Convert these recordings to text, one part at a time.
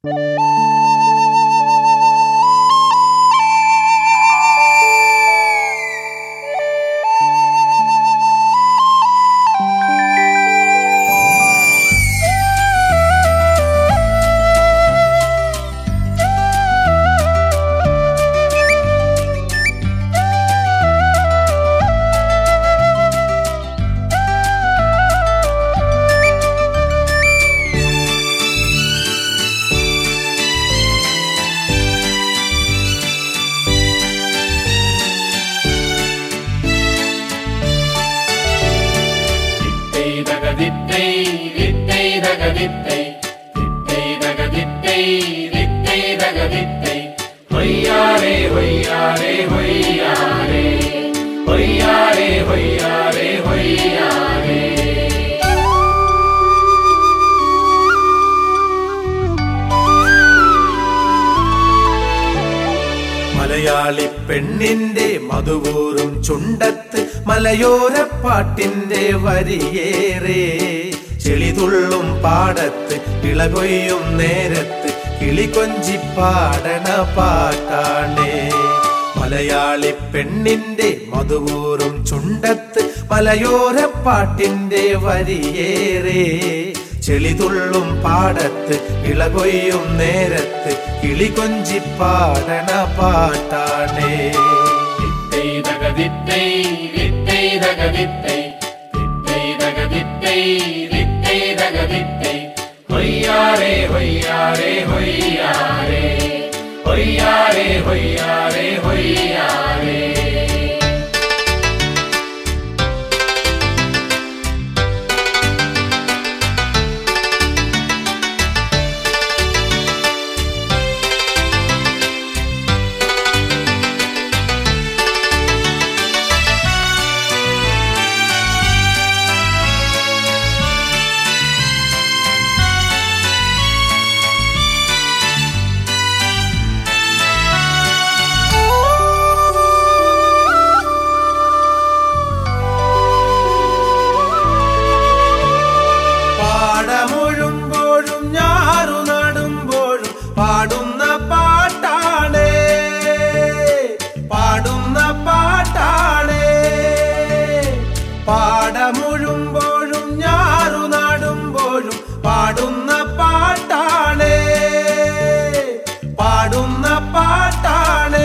தித்தை வித்தை தகதித்தை தித்தை தகதித்தை தித்தை தகதித்தை ஹொய்யாரே ஹொய்யாரே ஹொய்யாரே ஹொய்யாரே ஹொய்யாரே ஹொய்யாரே മലയാളി പെണ്ണിന്റെ മധുവൂറും ചുണ്ടത്ത് മലയോരപ്പാട്ടിന്റെ വരിയേറെ ചെളിതുള്ളും പാടത്ത് ഇളകൊയ്യും നേരത്ത് കിളികൊഞ്ചി പാടണ പാട്ടാണേ മലയാളി പെണ്ണിന്റെ മധുവൂറും ചുണ്ടത്ത് മലയോരപ്പാട്ടിന്റെ വരിയേറെ ചെളിതുള്ളും പാടത്ത് ഇളകൊയ്യും നേരത്ത് കിളികൊഞ്ചി പാടണ പാട്ടാണേ தித்தை தகதித்தை வித்தை தகதித்தை தித்தை தகதித்தை தித்தை தகதித்தை ஹொய்யாரே ஹொய்யாரே ஹொய்யாரே ஹொய்யாரே ஹொய்யாரே ஹொய்யாரே പാടമൊഴുമ്പോഴും ഞാറു നടുമ്പോഴും പാടുന്ന പാട്ടാണേ പാടുന്ന പാട്ടാണേ പാടമൊഴുമ്പോഴും ഞാറു നടുമ്പോഴും പാടുന്ന പാട്ടാണേ പാടുന്ന പാട്ടാണേ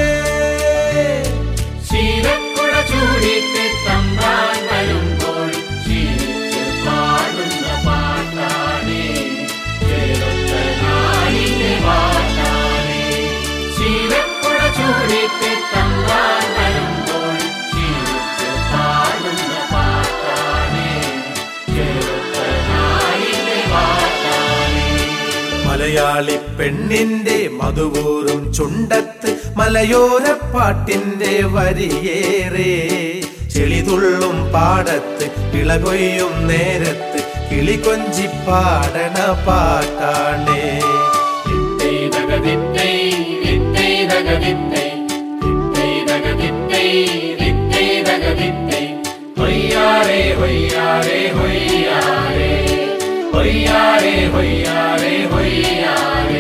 ശീലക്കുട ചൂടിട്ട് തമ്പാൻ വരുമ്പോൾ ശീലിച്ച് പാടുന്ന പാട്ടാണേ കേരള നാടിന്റെ പാട്ടാണേ ശീലക്കുട ചൂടിട്ട് തമ്പാൻ വരുമ്പോൾ ശീലിച്ച് പാടുന്ന പാട്ടാണേ കേരള നാടിന്റെ പാട്ടാണേ മലയാളി പെണ്ണിന്റെ മധുവൂറും ചുണ്ടത്ത് മലയോരപ്പാട്ടിന്റെ വരിയേറെ ചെളിതുള്ളും പാടത്ത് ഇളകൊയ്യും നേരത്ത് കിളികൊഞ്ചി പാടണ പാട്ടാണേ தித்தை தகதித்தை வித்தை தகதித்தை தித்தை தகதித்தை தித்தை தகதித்தை ஹொய்யாரே ஹொய்யாரே ஹொய்யாரே ஹொய்யாரே ஹொய்யாரே ஹொய்யாரே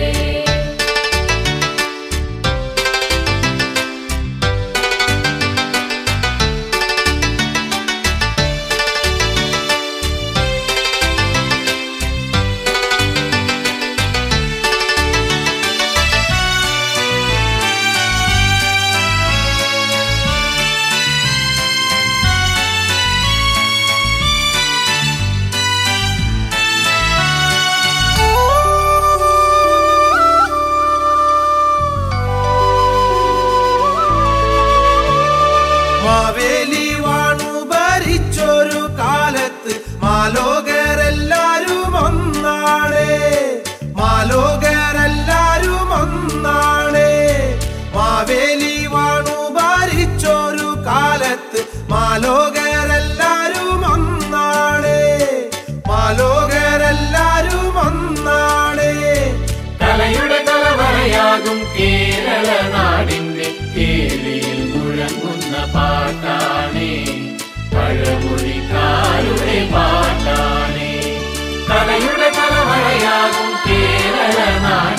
മാവേലി വാണു ഭരിച്ചൊരു കാലത്ത് മാലോകരെല്ലാരും ഒന്നാണേ മാലോകരെല്ലാരും ഒന്നാണേ മാവേലി വാണു ഭരിച്ചൊരു കാലത്ത് മാലോകരെല്ലാരും ഒന്നാണേ മാലോകരെല്ലാരും ഒന്നാണേ കലയുടെ കലവറയാകും കേരള നാടിന്റെ കേളിയിൽ മുഴങ്ങുന്ന പാട്ടാണേ പഴമൊഴിക്കാരുടെ പാട്ടാണേ കലയുടെ കലവറയാകും കേരള നാടിന്റെ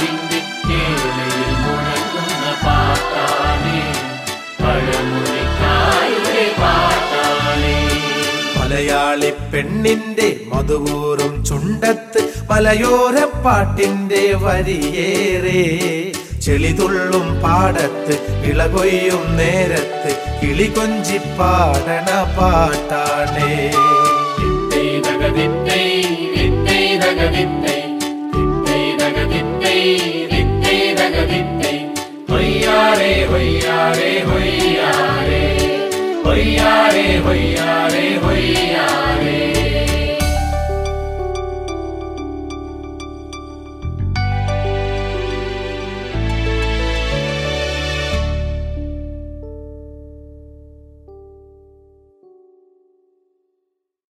പെണ്ണിന്റെ മധുകൂറും ചുണ്ടത്ത് മലയോരപ്പാട്ടിന്റെ വരിയേറെ ചെളിതുള്ളും പാടത്ത് വിളകൊയ്യും നേരത്ത് കിളി കൊഞ്ചി പാടണ പാട്ടാണേ ദിത്തൈ ദഗദിത്തൈ ദിത്തൈ ദഗദിത്തൈ ദിത്തൈ ദഗദിത്തൈ ദിത്തൈ ദഗദിത്തൈ ഹൊയ്യാരേ ഹൊയ്യാരേ ഹൊയ്യാരേ ഹൊയ്യാരേ ഹൊയ്യാരേ ഹൊയ്യാരേ